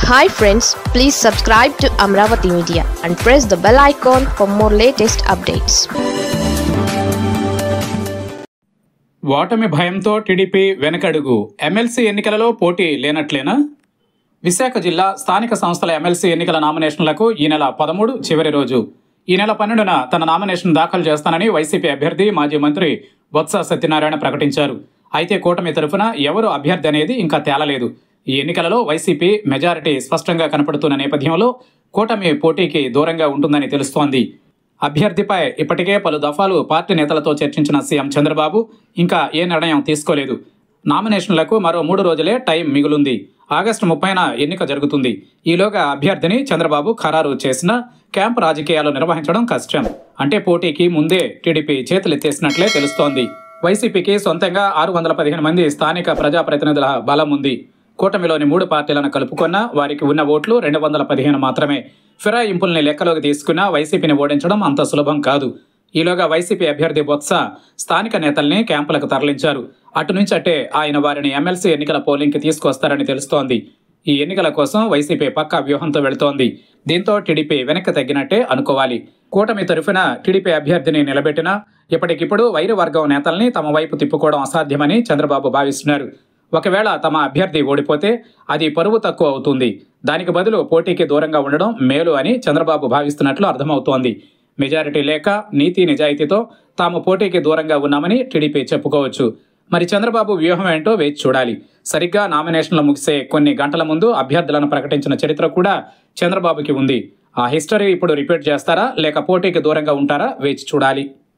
hi friends please subscribe to Amaravati media and press the bell icon for more latest updates ఓటమి భయంతో TDP వెనకడుగు MLC ఎన్నికలలో పోటీ లేనట్లేనా విశాఖ జిల్లా స్థానిక సంస్థల ఎమ్మెల్సీ ఎన్నికల నామినేషన్లకు ఈ నెల పదమూడు చివరి రోజు ఈ నెల పన్నెండున తన నామినేషన్ దాఖలు చేస్తానని వైసీపీ అభ్యర్థి మాజీ మంత్రి బొత్స సత్యనారాయణ ప్రకటించారు అయితే కూటమి తరఫున ఎవరు అభ్యర్థి అనేది ఇంకా తేలలేదు ఈ ఎన్నికలలో వైసీపీ మెజారిటీ స్పష్టంగా కనపడుతున్న నేపథ్యంలో కూటమి పోటీకి దూరంగా ఉంటుందని తెలుస్తోంది అభ్యర్థిపై ఇప్పటికే పలు దఫాలు పార్టీ నేతలతో చర్చించిన సీఎం చంద్రబాబు ఇంకా ఏ నిర్ణయం తీసుకోలేదు నామినేషన్లకు మరో మూడు రోజులే టైం మిగులుంది ఆగస్టు ముప్పైన ఎన్నిక జరుగుతుంది ఈలోగా అభ్యర్థిని చంద్రబాబు ఖరారు చేసిన క్యాంప్ రాజకీయాలు నిర్వహించడం కష్టం అంటే పోటీకి ముందే టీడీపీ చేతులెత్తేసినట్లే తెలుస్తోంది వైసీపీకి సొంతంగా ఆరు వందల పదిహేను మంది స్థానిక ప్రజాప్రతినిధుల బలం ఉంది కూటమిలోని మూడు పార్టీలను కలుపుకున్న వారికి ఉన్న ఓట్లు రెండు వందల పదిహేను మాత్రమే ఫిరాయింపుల్ని లెక్కలోకి తీసుకున్న వైసీపీని ఓడించడం అంత సులభం కాదు ఈలోగా వైసీపీ అభ్యర్థి బొత్స స్థానిక నేతల్ని క్యాంపులకు తరలించారు అటు నుంచి అట్టే ఆయన వారిని ఎమ్మెల్సీ ఎన్నికల పోలింగ్కి తీసుకొస్తారని తెలుస్తోంది ఈ ఎన్నికల కోసం వైసీపీ పక్కా వ్యూహంతో వెళుతోంది దీంతో టీడీపీ వెనక్కి తగ్గినట్టే అనుకోవాలి కూటమి తరఫున టీడీపీ అభ్యర్థిని నిలబెట్టినా ఇప్పటికిప్పుడు వైరు వర్గం నేతల్ని తమ వైపు తిప్పుకోవడం అసాధ్యమని చంద్రబాబు భావిస్తున్నారు ఒకవేళ తమ అభ్యర్థి ఓడిపోతే అది పరువు తక్కువ అవుతుంది దానికి బదులు పోటీకి దూరంగా ఉండడం మేలు అని చంద్రబాబు భావిస్తున్నట్లు అర్థమవుతోంది మెజారిటీ లేక నీతి నిజాయితీతో తాము పోటీకి దూరంగా ఉన్నామని టీడీపీ చెప్పుకోవచ్చు మరి చంద్రబాబు వ్యూహం ఏంటో వేచి చూడాలి సరిగ్గా నామినేషన్లు ముగిసే కొన్ని గంటల ముందు అభ్యర్థులను ప్రకటించిన చరిత్ర కూడా చంద్రబాబుకి ఉంది ఆ హిస్టరీ ఇప్పుడు రిపీట్ చేస్తారా లేక పోటీకి దూరంగా ఉంటారా వేచి చూడాలి